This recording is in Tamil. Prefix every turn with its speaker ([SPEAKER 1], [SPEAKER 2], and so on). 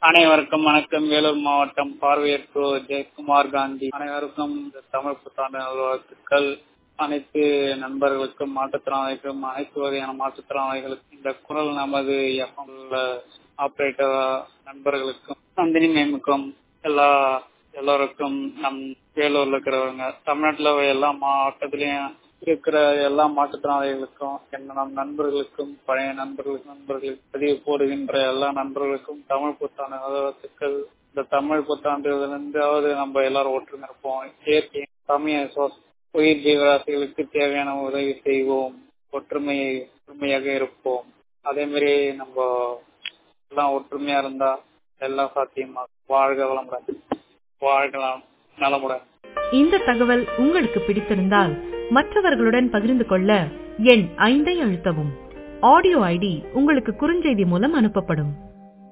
[SPEAKER 1] அனைவருக்கும் வணக்கம் வேலூர் மாவட்டம் பார்வையற்றோ ஜெயக்குமார் காந்தி அனைவருக்கும் இந்த தமிழ் புத்தாண்டு நல்வாழ்த்துக்கள் அனைத்து நண்பர்களுக்கும் மாற்றுத்திறனாளிகளுக்கும் அனைத்து வகையான மாற்றுத்திறனாளிகளுக்கும் இந்த குரல் நமது எஃப்எம் ஆபரேட்டர் நண்பர்களுக்கும் நந்தினி மேமுக்கும் எல்லா எல்லோருக்கும் நம் வேலூர்ல இருக்கிறவங்க தமிழ்நாட்டுல எல்லா மாவட்டத்திலயும் இருக்கிற எல்லா மாற்றுத்திறனாளிகளுக்கும் என்ன நம் நண்பர்களுக்கும் பழைய நண்பர்களுக்கு நண்பர்களுக்கு பதிவு போடுகின்ற எல்லா நண்பர்களுக்கும் தமிழ் புத்தாண்டு நல்வாழ்த்துக்கள் இந்த தமிழ் புத்தாண்டுலேருந்தாவது நம்ம எல்லாரும் ஒற்றுமை இருப்போம் இயற்கை தமிழ் உயிர் ஜீவராசிகளுக்கு தேவையான உதவி செய்வோம் ஒற்றுமையை ஒற்றுமையாக இருப்போம் அதே மாதிரி நம்ம எல்லாம் ஒற்றுமையா இருந்தா எல்லாம் சாத்தியமா வாழ்க வளமுடன் வாழ்கலாம் நலமுடன்
[SPEAKER 2] இந்த தகவல் உங்களுக்கு பிடித்திருந்தால் மற்றவர்களுடன் பகிர்ந்து கொள்ள எண் ஐந்தை அழுத்தவும் ஆடியோ ஐடி உங்களுக்கு குறுஞ்செய்தி மூலம் அனுப்பப்படும்